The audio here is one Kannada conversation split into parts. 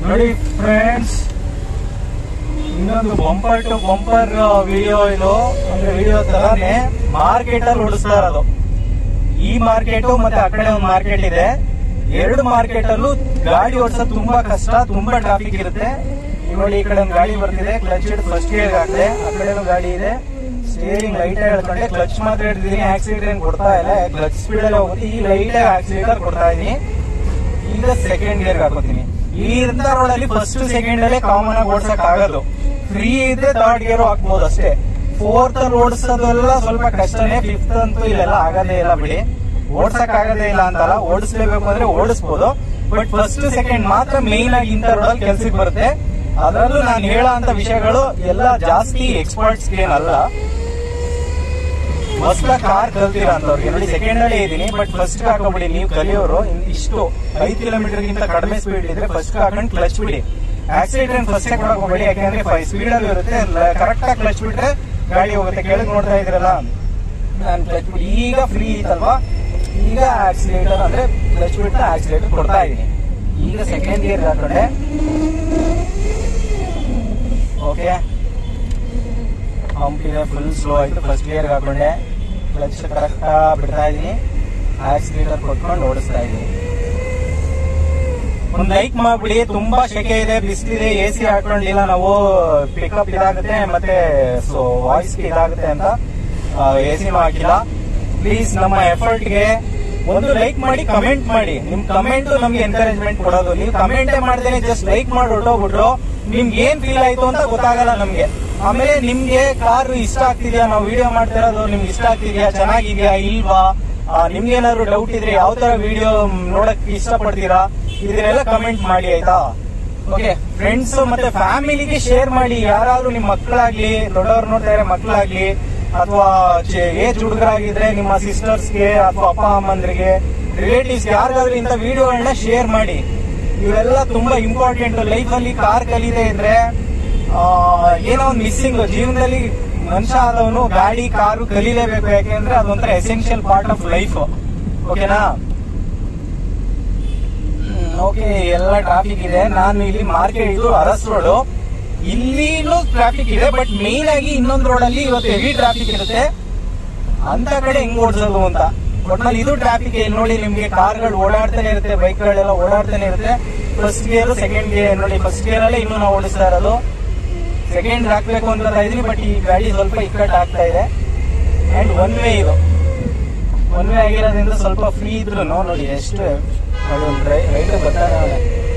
ನೋಡಿ ಫ್ರೆಂಡ್ಸ್ ಇನ್ನೊಂದು ಬಂಪರ್ ಟು ಬಂಪರ್ ವಿಡಿಯೋ ಇದು ಅಂದ್ರೆ ವಿಡಿಯೋ ತರಾನೇ ಮಾರ್ಕೆಟ್ ಅಲ್ಲಿ ಓಡಿಸ್ತಾ ಇರೋದು ಈ ಮಾರ್ಕೆಟ್ ಮತ್ತೆ ಆ ಕಡೆ ಒಂದು ಮಾರ್ಕೆಟ್ ಇದೆ ಎರಡು ಮಾರ್ಕೆಟ್ ಅಲ್ಲೂ ಗಾಡಿ ಓಡಿಸೋದು ತುಂಬಾ ಕಷ್ಟ ತುಂಬಾ ಟ್ರಾಫಿಕ್ ಇರುತ್ತೆ ಈಗ ನೋಡಿ ಈ ಕಡೆ ಒಂದು ಗಾಡಿ ಬರ್ತಿದೆ ಕ್ಲಚ್ ಹಿಡಿದು ಫಸ್ಟ್ ಗೇರ್ ಹಾಕಿದೆ ಆ ಕಡೆನೂ ಗಾಡಿ ಇದೆ ಸ್ಟೇರಿಂಗ್ ಲೈಟ್ ಹೇಳ್ಕೊಂಡೆ ಕ್ಲಚ್ ಮಾತ್ರ ಹಿಡಿದಿದ್ದೀನಿ ಆಕ್ಸಿಲೇಟರ್ ಏನ್ ಕೊಡ್ತಾ ಇಲ್ಲ ಕ್ಲಚ್ ಸ್ಪೀಡ್ ಅಲ್ಲಿ ಹೋಗುತ್ತೆ ಈ ಲೈಟ್ ಆಕ್ಸಿಲೇಟರ್ ಕೊಡ್ತಾ ಇದೀನಿ ಈಗ ಸೆಕೆಂಡ್ ಗೇರ್ ಹಾಕೋತೀನಿ ಈ ಇಂಥ ರೋಡ್ ಅಲ್ಲಿ ಫಸ್ಟ್ ಸೆಕೆಂಡ್ ಅಲ್ಲೇ ಕಾಮನ್ ಆಗಿ ಓಡ್ಸಕ್ ಆಗೋದು ಫ್ರೀ ಇದ್ರೆ ಥರ್ಡ್ ಗೇರ್ ಹಾಕ್ಬೋದು ಅಷ್ಟೇ ಫೋರ್ತ್ ಅಲ್ಲಿ ಓಡಿಸೋದೆಲ್ಲ ಸ್ವಲ್ಪ ಕಷ್ಟನೇ ಫಿಫ್ತ್ ಅಂತೂ ಇಲ್ಲೆಲ್ಲ ಆಗದೇ ಇಲ್ಲ ಬಿಡಿ ಓಡ್ಸಕ್ ಆಗದೇ ಇಲ್ಲ ಅಂತಲ್ಲ ಓಡಿಸ್ಲೇಬೇಕು ಅಂದ್ರೆ ಓಡಿಸ್ಬೋದು ಬಟ್ ಫಸ್ಟ್ ಸೆಕೆಂಡ್ ಮಾತ್ರ ಮೇನ್ ಆಗಿ ಇಂಥ ರೋಡ್ ಅಲ್ಲಿ ಕೆಲ್ಸಕ್ಕೆ ಬರುತ್ತೆ ಅದರಲ್ಲೂ ನಾನು ಹೇಳೋ ಅಂತ ವಿಷಯಗಳು ಎಲ್ಲ ಜಾಸ್ತಿ ಎಕ್ಸ್ಪರ್ಟ್ಸ್ ಏನಲ್ಲ ಫಸ್ಟ್ ಕಾರ್ ಕಲ್ತೀರಾ ಅಂತವ್ರಿಗೆ ನೋಡಿ ಸೆಕೆಂಡ್ ಅಲ್ಲೇ ಇದೀನಿ ಬಟ್ ಫಸ್ಟ್ ಹಾಕೋಬಿಡಿ ನೀವು ಕಲಿಯೋರು ಇನ್- ಇಷ್ಟು ಐದು ಕಿಲೋಮೀಟರ್ ಗಿಂತ ಕಡಿಮೆ ಸ್ಪೀಡ್ ಇದ್ರೆ ಫಸ್ಟ್ ಹಾಕೊಂಡು ಕ್ಲಚ್ ಬಿಡಿ ಆಕ್ಸಿಡೆಂಟ್ ಫಸ್ಟ್ ಕೊಡಕ್ ಹೋಗ್ಬೇಡಿ ಯಾಕಂದ್ರೆ ಫೈವ್ ಸ್ಪೀಡ್ ಅಲ್ಲಿ ಇರುತ್ತೆ ಕರೆಕ್ಟ್ ಆಗಿ ಕ್ಲಚ್ ಬಿಟ್ರೆ ಗಾಡಿ ಹೋಗುತ್ತೆ ಕೆಳಗೆ ನೋಡ್ತಾ ಇದ್ರಲ್ಲ ನಾನು ಕ್ಲಚ್ ಬಿಡಿ ಈಗ ಫ್ರೀ ಇತ್ತಲ್ವಾ ಈಗ ಆಕ್ಸಿಲೇಟರ್ ಅಂದ್ರೆ ಕ್ಲಚ್ ಬಿಟ್ಟು ಆಕ್ಸಿಲೇಟರ್ ಕೊಡ್ತಾ ಇದೀನಿ ಈಗ ಸೆಕೆಂಡ್ ಗೇರ್ ಹಾಕೊಂಡೆ ಓಕೆ ಪಂಪ್ ಇದೆ ಫುಲ್ ಸ್ಲೋ ಆಯ್ತು ಫಸ್ಟ್ ಗೇರ್ ಹಾಕೊಂಡೆ ಕ್ಲಚ್ ಕರೆಕ್ಟ್ ಬಿಡ್ತಾ ಇದೀನಿ ಆಕ್ಸಿಲೇಟರ್ ಕೊಟ್ಕೊಂಡು ಓಡಿಸ್ತಾ ಇದೀನಿ ಒಂದ್ ಲೈಕ್ ಮಾಡ್ಬಿಡಿ ತುಂಬಾ ಶೆಕೆ ಇದೆ ಬಿಸಿಲಿದೆ ಎ ಸಿ ಹಾಕೊಂಡಿಲ್ಲ ನಾವು ಪಿಕಪ್ ಇದಾಗುತ್ತೆ ಮತ್ತೆ ಸೊ ವಾಯ್ಸ್ ಇದಾಗುತ್ತೆ ಅಂತ ಎ ಸಿನೂ ಹಾಕಿಲ್ಲ ಪ್ಲೀಸ್ ನಮ್ಮ ಎಫರ್ಟ್ ಗೆ ಒಂದು ಲೈಕ್ ಮಾಡಿ ಕಮೆಂಟ್ ಮಾಡಿ ನಿಮ್ ಕಮೆಂಟ್ ನಮ್ಗೆ ಎನ್ಕರೇಜ್ಮೆಂಟ್ ಕೊಡೋದು ನೀವು ಕಮೆಂಟೇ ಮಾಡ್ದೇನೆ ಜಸ್ಟ್ ಲೈಕ್ ಮಾಡಿ ಹೊರಟೋಗ್ಬಿಟ್ರು ನಿಮ್ಗೆ ಏನ್ ಫೀಲ್ ಆಯ್ತು ಅಂತ ಗೊತ್ತಾಗಲ್ಲ ನಮ್ಗೆ ಆಮೇಲೆ ನಿಮ್ಗೆ ಕಾರ್ ಇಷ್ಟ ಆಗ್ತಿದ್ಯಾ ನಾವು ವಿಡಿಯೋ ಮಾಡ್ತಿರೋದು ನಿಮ್ಗೆ ಇಷ್ಟ ಆಗ್ತಿದ್ಯಾ ಚೆನ್ನಾಗಿದ್ಯಾ ಇಲ್ವಾ ಆ, ನಿಮ್ಗೆ ಏನಾದ್ರು ಡೌಟ್ ಇದ್ರೆ ಯಾವ ತರ ವಿಡಿಯೋ ನೋಡಕ್ ಇಷ್ಟ ಪಡ್ತೀರಾ ಇದನ್ನೆಲ್ಲ ಕಮೆಂಟ್ ಮಾಡಿ ಆಯ್ತಾ ಓಕೆ ಫ್ರೆಂಡ್ಸ್ ಮತ್ತೆ ಫ್ಯಾಮಿಲಿಗೆ ಶೇರ್ ಮಾಡಿ ಯಾರಾದ್ರೂ ನಿಮ್ ಮಕ್ಕಳಾಗ್ಲಿ ದೊಡ್ಡವ್ರು ನೋಡ್ತಾ ಇರೋ ಮಕ್ಕಳಾಗ್ಲಿ ಅಥವಾ ಏಜ್ ಹುಡುಗರಾಗಿದ್ರೆ ನಿಮ್ಮ ಸಿಸ್ಟರ್ಸ್ಗೆ ಅಥವಾ ಅಪ್ಪ ಅಮ್ಮಂದ್ರಿಗೆ ರಿಲೇಟಿವ್ಸ್ ಯಾರಿಗಾದ್ರೂ ಇಂಥ ವಿಡಿಯೋಗಳನ್ನ ಶೇರ್ ಮಾಡಿ ಇವೆಲ್ಲ ತುಂಬಾ ಇಂಪಾರ್ಟೆಂಟ್ ಲೈಫ್ ಅಲ್ಲಿ ಕಾರ್ ಕಲಿದೇ ಇದ್ರೆ ಆ, ಏನೋ ಒಂದು ಮಿಸ್ಸಿಂಗ್ ಜೀವನದಲ್ಲಿ ಮನುಷ್ಯ ಆದವನು ಗಾಡಿ ಕಾರು ಕಲೀಲೇಬೇಕು ಯಾಕೆಂದ್ರೆ ಅದೊಂಥರ ಎಸೆನ್ಷಿಯಲ್ ಪಾರ್ಟ್ ಆಫ್ ಲೈಫ್ ಓಕೆನಾ ಓಕೆ ಎಲ್ಲ ಟ್ರಾಫಿಕ್ ಇದೆ ನಾನು ಇಲ್ಲಿ ಮಾರ್ಕೆಟ್ ಇದು ಅರಸ್ ರೋಡ್ ಇಲ್ಲಿನೂ ಟ್ರಾಫಿಕ್ ಇದೆ ಬಟ್ ಮೇನ್ ಆಗಿ ಇನ್ನೊಂದು ರೋಡ್ ಅಲ್ಲಿ ಇವತ್ತು ಹೆವಿ ಟ್ರಾಫಿಕ್ ಇರುತ್ತೆ ಅಂತ ಕಡೆ ಹೆಂಗ್ ಓಡಿಸೋದು ಅಂತ ಒಟ್ನಲ್ಲಿ ಇದು ಟ್ರಾಫಿಕ್ ಇಲ್ಲಿ ನೋಡಿ ನಿಮ್ಗೆ ಕಾರ್ಗಳು ಓಡಾಡ್ತಾನೆ ಇರುತ್ತೆ ಬೈಕ್ಗಳೆಲ್ಲ ಓಡಾಡ್ತಾನೆ ಇರುತ್ತೆ ಫಸ್ಟ್ ಗೇರ್ ಸೆಕೆಂಡ್ ಗೇರ್ ನೋಡಿ ಫಸ್ಟ್ ಗೇರ್ ಅಲ್ಲೇ ಇನ್ನೂ ನಾವು ಓಡಿಸ್ತಾ ಇರೋದು ಸೆಕೆಂಡ್ ಹಾಕ್ಬೇಕು ಅಂತ ಇದೀನಿ ಬಟ್ ಈ ಗಾಡಿ ಸ್ವಲ್ಪ ಇಕ್ಕಟ್ಟು ಆಗ್ತಾ ಇದೆ ಅಂಡ್ ಒನ್ ವೇ ಇದು ಒನ್ ವೇ ಆಗಿರೋದ್ರಿಂದ ಸ್ವಲ್ಪ ಫ್ರೀ ಇದ್ರು ನೋಡಿ ಎಷ್ಟು ನೋಡಿ ಒಂದು ರೈಟ್ ಬರ್ತಾನೆ ಅವನೇ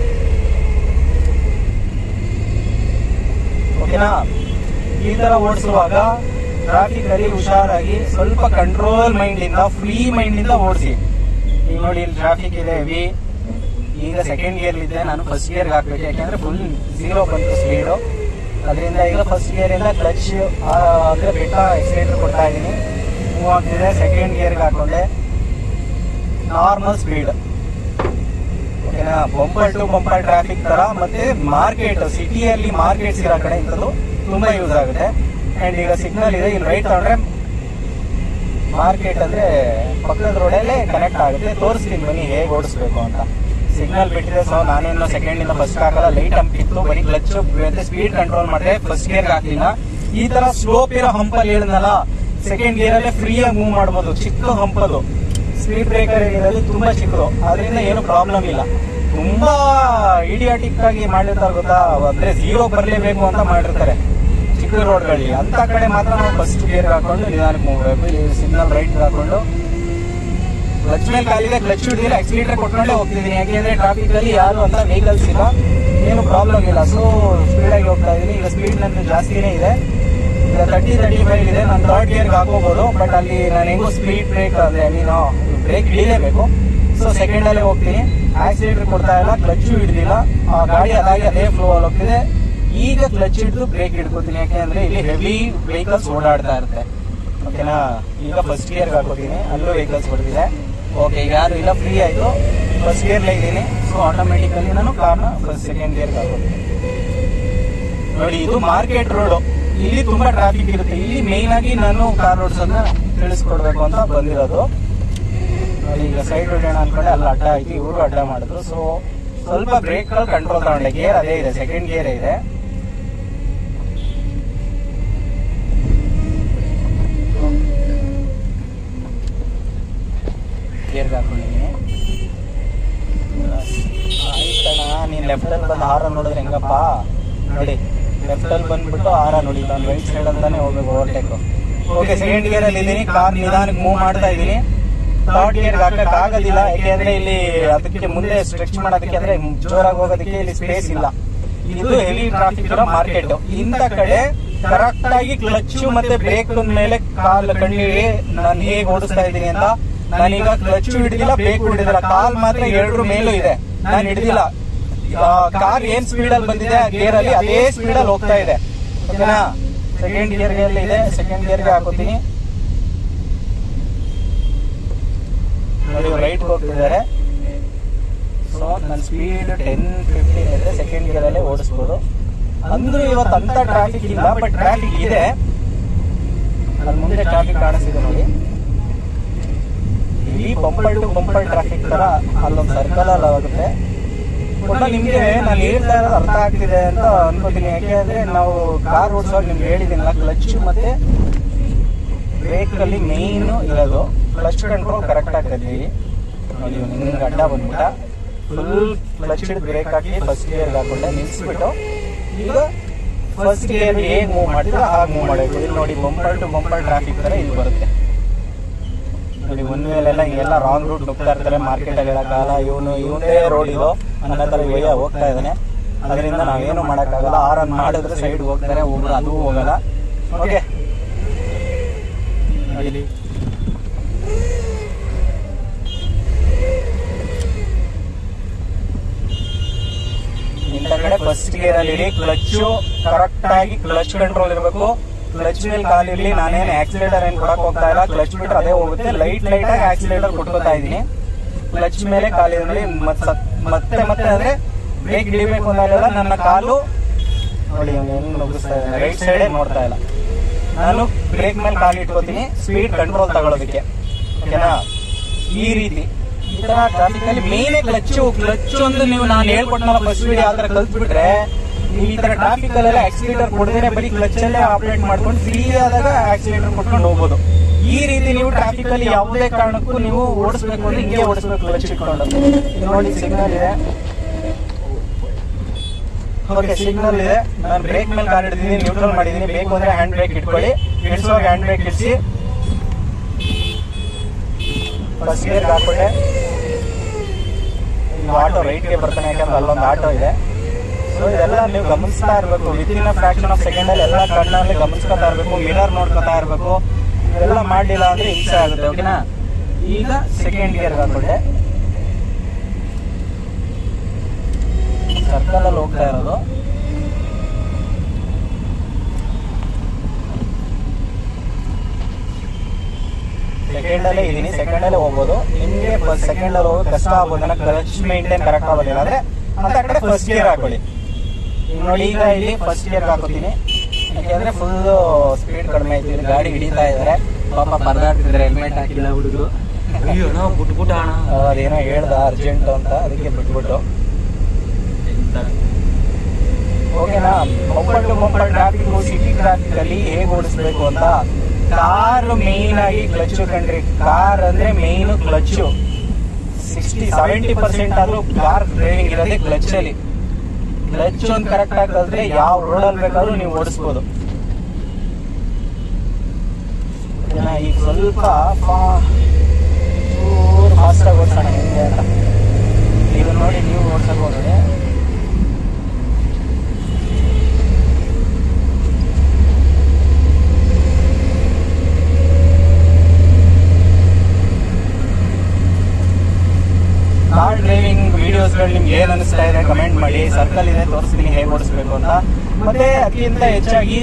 ಓಕೆನಾ ಈ ತರ ಓಡಿಸುವಾಗ ಟ್ರಾಫಿಕ್ ಅಲ್ಲಿ ಹುಷಾರಾಗಿ ಸ್ವಲ್ಪ ಕಂಟ್ರೋಲ್ ಮೈಂಡ್ ಇಂದ ಫ್ರೀ ಮೈಂಡ್ ಇಂದ ಓಡಿಸಿ ಈಗ ನೋಡಿ ಇಲ್ಲಿ ಟ್ರಾಫಿಕ್ ಇದೆ ಹೆವಿ ಈಗ ಸೆಕೆಂಡ್ ಗೇರ್ ಇದೆ ನಾನು ಫಸ್ಟ್ ಗೇರ್ ಹಾಕ್ಬೇಕು ಯಾಕಂದ್ರೆ ಫುಲ್ ಝೀರೋ ಬಂತು ಸ್ಪೀಡು ಅದರಿಂದ ಈಗ ಫಸ್ಟ್ ಗೇರ್ ಇಂದ ಕ್ಲಚ್ ಅಂದ್ರೆ ಬೆಟ್ಟ ಎಕ್ಸಿಲೇಟರ್ ಕೊಡ್ತಾ ಇದ್ದೀನಿ ಮೂವ್ ಆಗ್ತಿದೆ ಸೆಕೆಂಡ್ ಗೇರ್ಗೆ ಹಾಕೊಂಡೆ ನಾರ್ಮಲ್ ಸ್ಪೀಡ್ ಓಕೆನಾ ಬಂಪರ್ ಟು ಬಂಪರ್ ಟ್ರಾಫಿಕ್ ತರ ಮತ್ತೆ ಮಾರ್ಕೆಟ್ ಸಿಟಿಯಲ್ಲಿ ಮಾರ್ಕೆಟ್ಸ್ ಇರೋ ಕಡೆ ಇಂಥದ್ದು ತುಂಬಾ ಯೂಸ್ ಆಗುತ್ತೆ ಅಂಡ್ ಈಗ ಸಿಗ್ನಲ್ ಇದೆ ಇಲ್ಲಿ ರೈಟ್ ತಗೊಂಡ್ರೆ ಮಾರ್ಕೆಟ್ ಅಂದ್ರೆ ಪಕ್ಕದ ರೋಡಲ್ಲೇ ಕನೆಕ್ಟ್ ಆಗುತ್ತೆ ತೋರಿಸ್ತೀನಿ ಬನ್ನಿ ಹೇಗೆ ಓಡಿಸ್ಬೇಕು ಅಂತ ಸಿಗ್ನಲ್ ಬಿಟ್ಟಿದೆ ಸೊ ನಾನೇನು ಸೆಕೆಂಡ್ ಇಂದ ಫಸ್ಟ್ ಹಾಕಲ್ಲ ಲೈಟ್ ಹಂಪ್ ಇತ್ತು ಬರೀ ಕ್ಲಚ್ ಮತ್ತೆ ಸ್ಪೀಡ್ ಕಂಟ್ರೋಲ್ ಮಾಡಿದೆ ಫಸ್ಟ್ ಗೇರ್ ಹಾಕ್ಲಿಲ್ಲ ಈ ತರ ಸ್ಲೋಪ್ ಇರೋ ಹಂಪಲ್ಲಿ ಹೇಳಿದ್ನಲ್ಲ ಸೆಕೆಂಡ್ ಗೇರ್ ಅಲ್ಲೇ ಫ್ರೀ ಆಗಿ ಮೂವ್ ಮಾಡ್ಬೋದು ಚಿಕ್ಕ ಹಂಪ್ ಅದು ಸ್ಪೀಡ್ ಬ್ರೇಕರ್ ಇರೋದು ತುಂಬಾ ಚಿಕ್ಕದು ಅದರಿಂದ ಏನು ಪ್ರಾಬ್ಲಮ್ ಇಲ್ಲ ತುಂಬಾ ಇಡಿಯಾಟಿಕ್ ಆಗಿ ಮಾಡಿರ್ತಾರೆ ಗೊತ್ತಾ ಅಂದ್ರೆ ಝೀರೋ ಬರಲೇಬೇಕು ಅಂತ ಮಾಡಿರ್ತಾರೆ ಚಿಕ್ಕ ರೋಡ್ಗಳಲ್ಲಿ ಅಂತ ಕಡೆ ಮಾತ್ರ ನಾವು ಫಸ್ಟ್ ಗೇರ್ ಹಾಕೊಂಡು ನಿಧಾನಕ್ಕೆ ಹೋಗ್ಬೇಕು ಇಲ್ಲಿ ಸಿಗ್ನಲ್ ರೈಟ್ ಹಾಕೊಂಡು ಕ್ಲಚ್ ಮೇಲೆ ಕಾಲಿದೆ ಕ್ಲಚ್ ಹಿಡಿದ್ರೆ ಆಕ್ಸಿಲೇಟರ್ ಕೊಟ್ಕೊಂಡೇ ಹೋಗ್ತಿದ್ದೀನಿ ಯಾಕೆಂದ್ರೆ ಟ್ರಾಫಿಕ್ ಅಲ್ಲಿ ಯಾರು ಅಂತ ವೆಹಿಕಲ್ಸ್ ಇಲ್ಲ ಏನು ಪ್ರಾಬ್ಲಮ್ ಇಲ್ಲ ಸೊ ಸ್ಪೀಡ್ ಆಗಿ ಹೋಗ್ತಾ ಇದೀನಿ ಈಗ ಸ್ಪೀಡ್ ನನ್ನ ಜಾಸ್ತಿನೇ ಇದೆ ಈಗ ತರ್ಟಿ ತರ್ಟಿ ಫೈವ್ ಇದೆ ನಾನು ಥರ್ಡ್ ಗೇರ್ಗೆ ಹಾಕೋಬಹುದು ಬಟ್ ಅಲ್ಲಿ ನಾನು ಹೆಂಗೋ ಸ್ಪೀಡ್ ಬ್ರೇಕ್ ಅಂದ್ರೆ ನೀನು ಬ್ರೇಕ್ ಹಿಡಿಲೇಬೇಕು ಸೊ ಸೆಕೆಂಡ್ ಅಲ್ಲೇ ಹೋಗ್ತೀನಿ ಆಕ್ಸಿಲೇಟರ್ ಕೊಡ್ತಾ ಇಲ್ಲ ಕ್ಲಚ್ ಹಿಡಿದಿಲ್ಲ ಆ ಗಾಡಿ ಅದಾಗಿ ಅದೇ ಫ್ಲೋ ಅಲ್ಲಿ ಹೋಗ್ತಿದೆ ಈಗ ಕ್ಲಚ್ ಹಿಡಿದು ಬ್ರೇಕ್ ಹಿಡ್ಕೋತೀನಿ ಯಾಕೆಂದ್ರೆ ಇಲ್ಲಿ ಹೆವಿ ವೆಹಿಕಲ್ಸ್ ಓಡಾಡ್ತಾ ಇರುತ್ತೆ ಓಕೆನಾ ಈಗ ಫಸ್ಟ್ ಗೇರ್ಗೆ ಹಾಕೋತೀನಿ ಅಲ್ಲೂ ವೆಹಿಕಲ್ಸ್ ಬರ್ತಿದೆ ಓಕೆ ಈಗ ಯಾರು ಇಲ್ಲ ಫ್ರೀ ಆಯ್ತು ಫಸ್ಟ್ ಗೇರ್ಲೆ ಇದ್ದೀನಿ ಸೊ ಆಟೋಮೆಟಿಕಲಿ ನಾನು ಕಾರ್ನ ಫಸ್ಟ್ ಸೆಕೆಂಡ್ ಗೇರ್ಗೆ ಹಾಕೋತೀನಿ ನೋಡಿ ಇದು ಮಾರ್ಕೆಟ್ ರೋಡ್ ಇಲ್ಲಿ ತುಂಬಾ ಟ್ರಾಫಿಕ್ ಇರುತ್ತೆ ಇಲ್ಲಿ ಮೇನ್ ಆಗಿ ನಾನು ಕಾರ್ ಓಡಿಸೋದನ್ನ ತಿಳಿಸ್ಕೊಡ್ಬೇಕು ಅಂತ ಬಂದಿರೋದು ನೋಡಿ ಈಗ ಸೈಡ್ ಹೊಡೆಯೋಣ ಅನ್ಕೊಂಡೆ ಅಲ್ಲಿ ಅಡ್ಡ ಆಯ್ತು ಇವರು ಅಡ್ಡ ಮಾಡಿದ್ರು ಸೊ ಸ್ವಲ್ಪ ಬ್ರೇಕ್ ಕಂಟ್ರೋಲ್ ತಗೊಂಡೆ ಗೇರ್ ಅದೇ ಇದೆ ಸೆಕೆಂಡ್ ಗೇರ್ ಇದೆ ಗೇರ್ಗೆ ಹಾಕೊಂಡಿದ್ದೀನಿ ಆಯ್ತಣ್ಣ ನೀನ್ ಲೆಫ್ಟ್ ಅಲ್ಲಿ ಬಂದು ಹಾರ ನೋಡಿದ್ರೆ ಹೆಂಗಪ್ಪ ನೋಡಿ ಲೆಫ್ಟ್ ಅಲ್ಲಿ ಬಂದ್ಬಿಟ್ಟು ಹಾರ ನೋಡಿ ನಾನು ರೈಟ್ ಸೈಡ್ ಅಂತಾನೆ ಹೋಗ್ಬೇಕು ಓವರ್ಟೇಕ್ ಓಕೆ ಸೆಕೆಂಡ್ ಗೇರ್ ಅಲ್ಲಿ ಇದ್ದೀನಿ ಕಾರ್ ನಿಧಾನಕ್ಕೆ ಮೂವ್ ಮಾಡ್ತಾ ಇದ್ದೀನಿ ಥರ್ಡ್ ಗೇರ್ ಹಾಕಕ್ ಆಗೋದಿಲ್ಲ ಯಾಕೆಂದ್ರೆ ಇಲ್ಲಿ ಅದಕ್ಕೆ ಮುಂದೆ ಸ್ಟ್ರೆಚ್ ಮಾಡೋದಕ್ಕೆ ಅಂದ್ರೆ ಜೋರಾಗಿ ಹೋಗೋದಕ್ಕೆ ಇಲ್ಲಿ ಸ್ಪೇಸ್ ಇಲ್ಲ ಇದು ಹೆವಿ ಟ್ರಾಫಿಕ್ ಇರೋ ಮಾರ್ಕೆಟ್ ಇಂಥ ಕಡೆ ಕರೆಕ್ಟ್ ಆಗಿ ಕ್ಲಚ್ ಮತ್ತೆ ಬ್ರೇಕ್ ಮೇಲೆ ಕಾಲ್ ಕಂಡಿಡಿ ನಾನು ಹೇಗೆ ಓಡಿಸ್ತಾ ಇದ್ದೀನಿ ಅಂತ ನಾನೀಗ ಕ್ಲಚ್ ಹಿಡಿದಿಲ್ಲ ಬ್ರೇಕ್ ಹಿಡಿದಿಲ್ಲ ಕಾಲ್ ಮಾತ್ರ ಎರಡರ ಮೇಲೂ ಇದೆ ನಾನು ಹಿಡಿದಿಲ್ಲ ಕಾರ್ ಏನ್ ಸ್ಪೀಡ್ ಅಲ್ಲಿ ಬಂದಿದೆ ಗೇರ್ ಅಲ್ಲಿ ಅದೇ ಸ್ಪೀಡ್ ಅಲ್ಲಿ ಹೋಗ್ತಾ ಇದೆ ಓಕೆನಾ ಸೆಕೆಂಡ್ ಗೇರ್ ಗೆ ಇದೆ ಸೆಕೆಂಡ್ ಗೇರ್ ಗೆ ಹಾಕೋತೀನಿ ನೋಡಿ ರೈಟ್ ಹೋಗ್ತಿದ್ದಾರೆ ಸೊ ನನ್ನ ಸ್ಪೀಡ್ ಟೆನ್ ಫಿಫ್ಟೀನ್ ಇದೆ ಸೆಕೆಂಡ್ ಗೇರ್ ಅಲ್ಲೇ ಓಡಿಸ್ಬೋದು ಅಂದ್ರೂ ಇವತ್ತು ಅಂತ ಟ್ರಾಫಿಕ್ ಇಲ್ಲ ಬಟ್ ಟ್ರಾಫಿಕ್ ಇದೆ ಅಲ್ಲಿ ಮುಂದೆ ಟ್ರಾಫಿಕ್ ಕಾಣಿಸ್ತಿದೆ ನೋಡಿ ಈ ಬಂಪಲ್ ಟು ಬಂಪಲ್ ಟ್ರಾಫಿಕ್ ತರ ಅಲ್ಲೊಂದು ಸರ್ಕಲ್ ಅಲ್ಲಿ ಆಗುತ್ತೆ ಒಟ್ಟು ನಿಮ್ಗೆ ನಾನು ಹೇಳ್ತಾ ಇರೋದು ಅರ್ಥ ಆಗ್ತಿದೆ ಅಂತ ಅನ್ಕೋತೀನಿ ಯಾಕೆಂದ್ರೆ ನಾವು ಕಾರ್ ಓಡಿಸುವಾಗ ನಿಮ್ಗೆ ಹೇಳಿದ್ದೀನಲ್ಲ ಕ್ಲಚ್ ಮತ್ತೆ ಬ್ರೇಕ್ ಅಲ್ಲಿ ಮೇನ್ ಇರೋದು ಕ್ಲಚ್ ಕಂಟ್ರೋಲ್ ಕರೆಕ್ಟ್ ಆಗ್ತದೆ ನೋಡಿ ನಿಮ್ಗೆ ಅಡ್ಡ ಬಂದ್ಬಿಟ್ಟ ಫುಲ್ ಕ್ಲಚ್ ಹಿಡಿದು ಬ್ರೇಕ್ ಹಾಕಿ ಫಸ್ಟ್ ಗೇರ್ ಹಾಕೊಂಡೆ ನಿಲ್ಸ್ಬಿಟ್ಟು ಈಗ ಫಸ್ಟ್ ಗೇರ್ ಹೇಗೆ ಮೂವ್ ಮಾಡ್ತೀರಾ ಹಾಗೆ ಮೂವ್ ಮಾಡಬೇಕು ಇಲ್ಲಿ ನೋಡಿ ಬಂಪರ್ ಟು ಬಂಪರ್ ಟ್ರಾಫಿಕ್ ತರ ಇಲ್ಲಿ ಬರುತ್ತೆ ನೋಡಿ ಒಂದ್ ಮೇಲೆಲ್ಲ ಹಿಂಗೆಲ್ಲ ರಾಂಗ್ ರೂಟ್ ನುಗ್ತಾ ಇರ್ತಾರೆ ಮಾರ್ಕೆಟ್ ಅಲ್ಲಿ ಕಾಲ ಇವನು ಇವನೇ ರೋಡ್ ಇದು ಅನ್ನೋ ತರ ವಯ್ಯ ಹೋಗ್ತಾ ಇದ್ದಾನೆ ಅದರಿಂದ ನಾವೇನು ಮಾಡಕ್ಕಾಗಲ್ಲ ಆರನ್ ಮಾಡಿದ್ರೆ ಸೈಡ್ ಹೋಗ್ತಾರೆ ಒಬ್ರು ಅದು ಹೋಗಲ್ಲ ಓಕೆ ಇಲ್ಲಿ ಇಂಥ ಕಡೆ ಫಸ್ಟ್ ಗೇರ್ ಅಲ್ಲಿ ಇರಿ ಕ್ಲಚ್ ಕರೆಕ್ಟ್ ಆಗಿ ಕ್ಲಚ್ ಕಂಟ್ರೋಲ್ ಇರಬೇಕು ಕ್ಲಚ್ ಮೇಲೆ ಕಾಲಿರ್ಲಿ ನಾನೇನು ಆಕ್ಸಿಲೇಟರ್ ಏನ್ ಕೊಡಕ್ ಹೋಗ್ತಾ ಇಲ್ಲ ಕ್ಲಚ್ ಬಿಟ್ರೆ ಅದೇ ಹೋಗುತ್ತೆ ಲೈಟ್ ಲೈಟ್ ಆಗಿ ಆಕ್ಸಿಲೇಟರ್ ಕೊಟ್ಕೋತಾ ಇದೀನಿ ಕ್ಲಚ್ ಮೇಲೆ ಕಾಲಿದ್ರೆ ನೋಡಿ ಮತ್- ಮತ್ತೆ ಮತ್ತೆ ಅಂದ್ರೆ ಬ್ರೇಕ್ ಹಿಡಿಬೇಕು ಅಂದಾಗೆಲ್ಲ ನನ್ನ ಕಾಲು ನೋಡಿ ಹೆಂಗ್ ನುಗ್ಗಿಸ್ತಾ ಇದೆ ರೈಟ್ ಸೈಡೇ ನೋಡ್ತಾ ಇಲ್ಲ ನಾನು ಬ್ರೇಕ್ ಮೇಲೆ ಕಾಲು ಇಟ್ಕೋತೀನಿ ಸ್ಪೀಡ್ ಕಂಟ್ರೋಲ್ ತಗೊಳ್ಳೋದಕ್ಕೆ ಓಕೆನಾ ಈ ರೀತಿ ಈ ತರ ಟ್ರಾಫಿಕ್ ಅಲ್ಲಿ ಮೇನ್ ಕ್ಲಚ್ ಕ್ಲಚ್ ಒಂದು ನೀವು ನಾನು ಹೇಳ್ಕೊಟ್ನಲ್ಲ ಫಸ್ಟ್ ವಿಡಿಯೋ ಆ ತರ ಕಲ್ತ್ಬಿಟ್ರೆ ನೀವು ಈ ತರ ಟ್ರಾಫಿಕ್ ಅಲ್ಲೆಲ್ಲ ಆಕ್ಸಿಲೇಟರ್ ಕೊಡದೇನೆ ಬರೀ ಕ್ಲಚ್ ಅಲ್ಲೇ ಆಪರೇಟ್ ಮಾಡ್ಕೊಂಡು ಫ್ರೀ ಆದಾಗ ಆಕ್ಸಿಲೇಟರ್ ಕೊಟ್ಕೊಂಡು ಹೋಗ್ಬೋದು ಈ ರೀತಿ ನೀವು ಟ್ರಾಫಿಕ್ ಅಲ್ಲಿ ಯಾವುದೇ ಕಾರಣಕ್ಕೂ ನೀವು ಓಡಿಸ್ಬೇಕು ಅಂದ್ರೆ ಹಿಂಗೆ ಓಡಿಸ್ಬೇಕು ಕ್ಲಚ್ ಇಟ್ಕೊಂಡು ಇಲ್ಲಿ ನೋಡಿ ಸಿಗ್ನಲ್ ಇದೆ ಓಕೆ ಸಿಗ್ನಲ್ ಇದೆ ನಾನು ಬ್ರೇಕ್ ಮೇಲೆ ಕಾಲ್ ಹಿಡಿದಿದ್ದೀನಿ ನ್ಯೂಟ್ರಲ್ ಮಾಡಿದ್ದೀನಿ ಬೇಕು ಅಂದ್ರೆ ಹ್ಯಾಂಡ್ ಬ್ರೇಕ್ ಇಟ್ಕೊಳ್ಳಿ ಇಳಿಸುವಾಗ ಹ್ಯಾಂಡ್ ಬ್ರೇಕ್ ಇಡಿಸಿ ಫಸ್ಟ್ ಗೇರ್ ಹಾಕೊಂಡೆ ಈಗ ಆಟೋ ರೈಟ್ಗೆ ಬರ್ತಾನೆ ಯಾಕಂದ್ರೆ ಅಲ್ಲೊಂದು ಆಟೋ ಇದೆ ಸೊ ಇದೆಲ್ಲ ನೀವು ಗಮನಿಸ್ತಾ ಇರಬೇಕು ವಿತಿನ್ ಫ್ರಾಕ್ಷನ್ ಆಫ್ ಸೆಕೆಂಡ್ ಅಲ್ಲಿ ಎಲ್ಲ ಕಣ್ಣಲ್ಲಿ ಗಮನಿಸ್ಕೊತಾ ಇರಬೇಕು ಮಿರರ್ ನೋಡ್ಕೊತಾ ಇರಬೇಕು ಇದೆಲ್ಲ ಮಾಡಲಿಲ್ಲ ಅಂದ್ರೆ ಹಿಂಸೆ ಆಗುತ್ತೆ ಓಕೆನಾ ಈಗ ಸೆಕೆಂಡ್ ಗೇರ್ ಹಾಕೊಂಡೆ ಸರ್ಕಲ್ ಅಲ್ಲಿ ಹೋಗ್ತಾ ಇರೋದು ಸೆಕೆಂಡ್ ಅಲ್ಲೇ ಇದೀನಿ ಸೆಕೆಂಡ್ ಅಲ್ಲೇ ಹೋಗ್ಬೋದು ನಿಮ್ಗೆ ಸೆಕೆಂಡ್ ಅಲ್ಲಿ ಹೋಗೋದು ಕಷ್ಟ ಆಗ್ಬೋದು ಕ್ಲಚ್ ಮೇಂಟೈನ್ ಕರೆಕ್ಟ್ ಆಗೋದಿಲ್ಲ ಅಂದ್ರೆ ಅಂತ ಕಡೆ ಫಸ್ಟ್ ಗೇರ್ ಹಾಕೊಳ್ಳಿ ಈಗ ನೋಡಿ ಈಗ ಇಲ್ಲಿ ಫಸ್ಟ್ ಗೇರ್ ಹಾಕೋತೀನಿ ಯಾಕೆಂದ್ರೆ ಫುಲ್ ಸ್ಪೀಡ್ ಕಡಿಮೆ ಐತಿ ಇಲ್ಲಿ ಗಾಡಿ ಹಿಡಿತಾ ಇದಾರೆ ಪಾಪ ಪರದಾಡ್ತಿದ್ದಾರೆ ಹೆಲ್ಮೆಟ್ ಹಾಕಿಲ್ಲ ಹುಡುಗರು ಅಯ್ಯೋ ಅಣ್ಣ ಬಿಟ್ಬಿಟ್ಟ ಅಣ್ಣ ಅದೇನೋ ಹೇಳ್ದ ಅರ್ಜೆಂಟ್ ಅಂತ ಅದಕ್ಕೆ ಬಿಟ್ಬಿಟ್ಟು ಓಕೆನಾ mobile to mobile traffic city traffic ಅಲ್ಲಿ ಹೇಗೆ ಓಡಿಸ್ಬೇಕು ಅಂತ ಕಾರ್ ಮೇನ್ ಆಗಿ ಕ್ಲಚ್ ಕಂಡ್ರಿ ಕಾರ್ ಅಂದ್ರೆ main clutch sixty seventy percent ಆದ್ರೂ ಕಾರ್ ಡ್ರೈವಿಂಗ್ ಇರೋದೇ ಕ್ಲಚ್ ಅಲ್ಲಿ ಕ್ಲಚ್ ಒಂದು ಕರೆಕ್ಟ್ ಆಗಿ ಕಲ್ತ್ರೆ ಯಾವ ರೋಡಲ್ಲಿ ಬೇಕಾದ್ರೂ ನೀವು ಓಡಿಸ್ಬೋದು ಓಕೆನಾ? ಈಗ ಸ್ವಲ್ಪ ಫಾಸ್ಟ್ ಆಗಿ ಓಡಿಸೋಣ ಹೆಂಗೆ ಅಂತ ಇದು ನೋಡಿ ನೀವು ಓಡ್ಸಕ್ ಹೋದ್ರೆ ಕಾರ್ ಡ್ರೈವಿಂಗ್ ವಿಡಿಯೋಸ್ಗಳು ನಿಮ್ಗೆ ಏನ್ ಅನಿಸ್ತಾ ಇದೆ ಕಮೆಂಟ್ ಮಾಡಿ ಸರ್ಕಲ್ ಇದೆ ತೋರಿಸ್ತೀನಿ ಹೇಗೆ ಓಡಿಸ್ಬೇಕು ಅಂತ ಮತ್ತೆ ಅದಕ್ಕಿಂತ ಹೆಚ್ಚಾಗಿ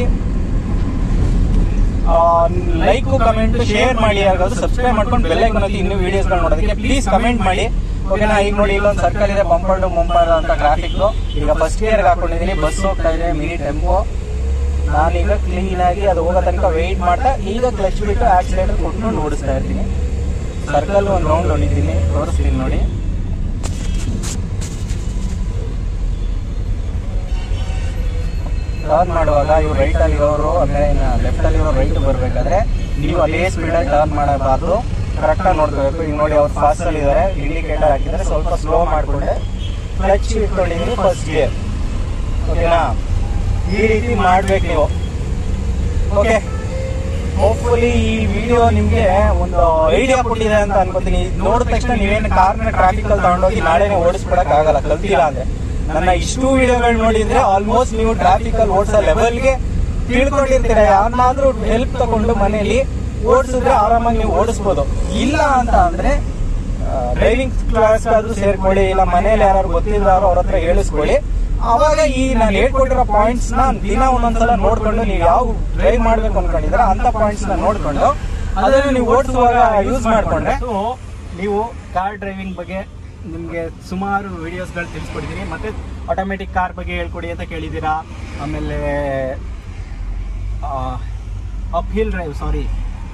ಲೈಕ್ ಕಮೆಂಟ್ ಶೇರ್ ಮಾಡಿ ಆಗೋದು ಸಬ್ಸ್ಕ್ರೈಬ್ ಮಾಡ್ಕೊಂಡು ಬೆಲ್ ಐಕನ್ ಒತ್ತಿ ಇನ್ನೂ ವಿಡಿಯೋಸ್ಗಳು ನೋಡೋದಕ್ಕೆ ಪ್ಲೀಸ್ ಕಮೆಂಟ್ ಮಾಡಿ ಓಕೆನಾ ಈಗ ನೋಡಿ ಇಲ್ಲೊಂದು ಸರ್ಕಲ್ ಇದೆ ಬಂಪರ್ ಟು ಮುಂಪರ್ ಅಂತ ಟ್ರಾಫಿಕ್ ಈಗ ಫಸ್ಟ್ ಗೇರ್ ಹಾಕೊಂಡಿದ್ದೀನಿ ಬಸ್ ಹೋಗ್ತಾ ಇದೆ ಮಿನಿ ಟೆಂಪೋ ನಾನೀಗ ಕ್ಲೀನ್ ಆಗಿ ಅದು ಹೋಗೋ ತನಕ ವೆಯ್ಟ್ ಮಾಡ್ತಾ ಈಗ ಕ್ಲಚ್ ಬಿಟ್ಟು ಆಕ್ಸಿಲೇಟರ್ ಕೊಟ್ಕೊಂಡು ಓಡಿಸ್ತಾ ಇರ್ತೀನಿ ಸರ್ಕಲ್ ಒಂದು ರೌಂಡ್ ಹೊಡಿತೀನಿ ತೋರಿಸ್ತೀನಿ ನೋಡಿ ಟರ್ನ್ ಮಾಡುವಾಗ ಇವ್ರು ರೈಟ್ ಅಲ್ಲಿ ಇರೋರು ಅಂದ್ರೆ ಲೆಫ್ಟ್ ಅಲ್ಲಿ ಇರೋ ರೈಟ್ ಬರ್ಬೇಕಾದ್ರೆ ನೀವು ಅದೇ ಸ್ಪೀಡ್ ಅಲ್ಲಿ ಟರ್ನ್ ಮಾಡಬಾರ್ದು ಕರೆಕ್ಟ್ ಆಗಿ ನೋಡ್ಕೋಬೇಕು ಈಗ ನೋಡಿ ಅವ್ರು ಫಾಸ್ಟ್ ಅಲ್ಲಿ ಇದಾರೆ ಇಂಡಿಕೇಟರ್ ಹಾಕಿದ್ರೆ ಸ್ವಲ್ಪ ಸ್ಲೋ ಮಾಡ್ಕೊಂಡೆ ಕ್ಲಚ್ ಇಟ್ಕೊಂಡಿದ್ದೀನಿ ಫಸ್ಟ್ ಗೇರ್ ಓಕೆನಾ ಈ ರೀತಿ ಮಾಡ್ಬೇಕು ನೀವು ಓಕೆ ಹೋಪ್ಫುಲಿ ಈ ವಿಡಿಯೋ ನಿಮ್ಗೆ ಒಂದು ಐಡಿಯಾ ಕೊಟ್ಟಿದೆ ಅಂತ ಅನ್ಕೋತೀನಿ ಇದ್ ನೋಡಿದ ತಕ್ಷಣ ನೀವೇನು ಕಾರ್ನ ಟ್ರಾಫಿಕ್ ಅಲ್ಲಿ ತಗೊಂಡೋಗಿ ನಾಳೆನೆ ಓಡಿಸ್ಬಿಡಕ್ ಆಗಲ್ಲ ಕಲ್ತಿಲ್ಲ ಅಂದ್ರೆ ನನ್ನ ಇಷ್ಟು ವಿಡಿಯೋಗಳು ನೋಡಿದ್ರೆ ಆಲ್ಮೋಸ್ಟ್ ನೀವು ಟ್ರಾಫಿಕ್ ಅಲ್ಲಿ ಓಡಿಸೋ ಲೆವೆಲ್ಗೆ ತಿಳ್ಕೊಂಡಿರ್ತೀರ ಯಾರನ್ನಾದ್ರೂ ಹೆಲ್ಪ್ ತಗೊಂಡು ಮನೆಯಲ್ಲಿ ಓಡಿಸಿದ್ರೆ ಆರಾಮಾಗಿ ನೀವು ಓಡಿಸ್ಬೋದು ಇಲ್ಲ ಅಂತ ಅಂದ್ರೆ ಡ್ರೈವಿಂಗ್ ಕ್ಲಾಸ್ ಆದ್ರೂ ಸೇರ್ಕೊಳ್ಳಿ ಇಲ್ಲ ಮನೇಲಿ ಯಾರು ಗೊತ್ತಿಲ್ಲದಾರೋ ಅವ್ರ ಹತ್ರ ಹೇಳಿಸ್ಕೊಳ್ಳಿ ಅವಾಗ ಈ ನಾನು ಹೇಳ್ಕೊಟ್ಟಿರೋ ಪಾಯಿಂಟ್ಸ್ ನ ದಿನ ಒಂದೊಂದ್ಸಲ ನೋಡ್ಕೊಂಡು ನೀವು ಯಾವ ಡ್ರೈವ್ ಮಾಡ್ಬೇಕು ಅನ್ಕೊಂಡಿದ್ರೆ ಅಂತ ಪಾಯಿಂಟ್ಸ್ ನ ನೋಡ್ಕೊಂಡು ಅದನ್ನ ನೀವು ಓಡಿಸುವಾಗ ಯೂಸ್ ಮಾಡ್ಕೊಂಡ್ರೆ ಸೊ ನೀವು ಕಾರ್ ಡ್ರೈವಿಂಗ್ ಬಗ್ಗೆ ನಿಮಗೆ ಸುಮಾರು ವಿಡಿಯೋಸ್ಗಳು ತಿಳಿಸ್ಕೊಡ್ತೀನಿ ಮತ್ತೆ ಆಟೋಮೆಟಿಕ್ ಕಾರ್ ಬಗ್ಗೆ ಹೇಳ್ಕೊಡಿ ಅಂತ ಕೇಳಿದ್ದೀರಾ ಆಮೇಲೆ uphill drive sorry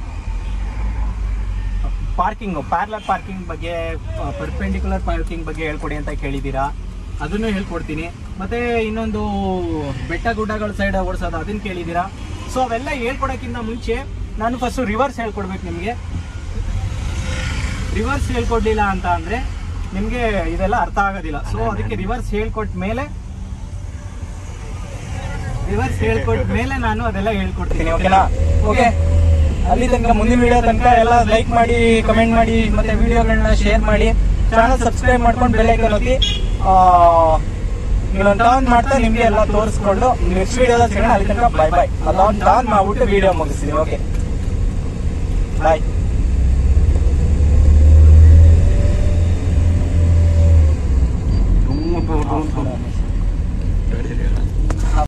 parking parallel parking ಬಗ್ಗೆ ಪರ್ಪೆಂಡಿಕ್ಯುಲರ್ ಪಾರ್ಕಿಂಗ್ ಬಗ್ಗೆ ಹೇಳ್ಕೊಡಿ ಅಂತ ಕೇಳಿದ್ದೀರಾ ಅದನ್ನು ಹೇಳ್ಕೊಡ್ತೀನಿ ಮತ್ತೆ ಇನ್ನೊಂದು ಬೆಟ್ಟ ಗುಡ್ಡಗಳ ಸೈಡ್ ಓಡಿಸೋದು ಅದನ್ನ ಕೇಳಿದ್ದೀರಾ ಸೊ ಅವೆಲ್ಲ ಹೇಳ್ಕೊಡೋಕ್ಕಿಂತ ಮುಂಚೆ ನಾನು ಫಸ್ಟ್ ರಿವರ್ಸ್ ಹೇಳ್ಕೊಡ್ಬೇಕು ನಿಮಗೆ ರಿವರ್ಸ್ ಹೇಳ್ಕೊಡ್ಲಿಲ್ಲ ಅಂತ ಅಂದ್ರೆ ನಿಮ್ಗೆ ಇದೆಲ್ಲ ಅರ್ಥ ಆಗೋದಿಲ್ಲ ಸೊ ಅದಕ್ಕೆ ರಿವರ್ಸ್ ಹೇಳ್ಕೊಟ್ಟ ಮೇಲೆ ರಿವರ್ಸ್ ಹೇಳ್ಕೊಟ್ಟ ಮೇಲೆ ನಾನು ಅದೆಲ್ಲ ಹೇಳ್ಕೊಡ್ತೀನಿ ಓಕೆನಾ ಓಕೆ ಅಲ್ಲಿ ತನಕ ಮುಂದಿನ ವಿಡಿಯೋ ತನಕ ಎಲ್ಲ ಲೈಕ್ ಮಾಡಿ ಕಮೆಂಟ್ ಮಾಡಿ ಮತ್ತೆ ವಿಡಿಯೋಗಳನ್ನ ಶೇರ್ ಮಾಡಿ ಚಾನಲ್ ಸಬ್ಸ್ಕ್ರೈಬ್ ಮಾಡ್ಕೊಂಡು ಬೆಲ್ ಐಕನ್ ಒತ್ತಿ ಇನ್ನೊಂದು ಟರ್ನ್ ಮಾಡ್ತಾ ನಿಮ್ಗೆ ಎಲ್ಲ ತೋರಿಸ್ಕೊಂಡು ನೆಕ್ಸ್ಟ್ ವಿಡಿಯೋದ ಸಿಗೋಣ ಅಲ್ಲಿ ತನಕ ಬಾಯ್ ಬಾಯ್ ಅದೊಂದು ಟರ್ನ್ ಮಾಡ್ಬಿಟ್ಟು ವಿಡಿಯೋ ಮುಗಿಸ್ತೀನಿ okay bye Tunggu, tunggu, tunggu.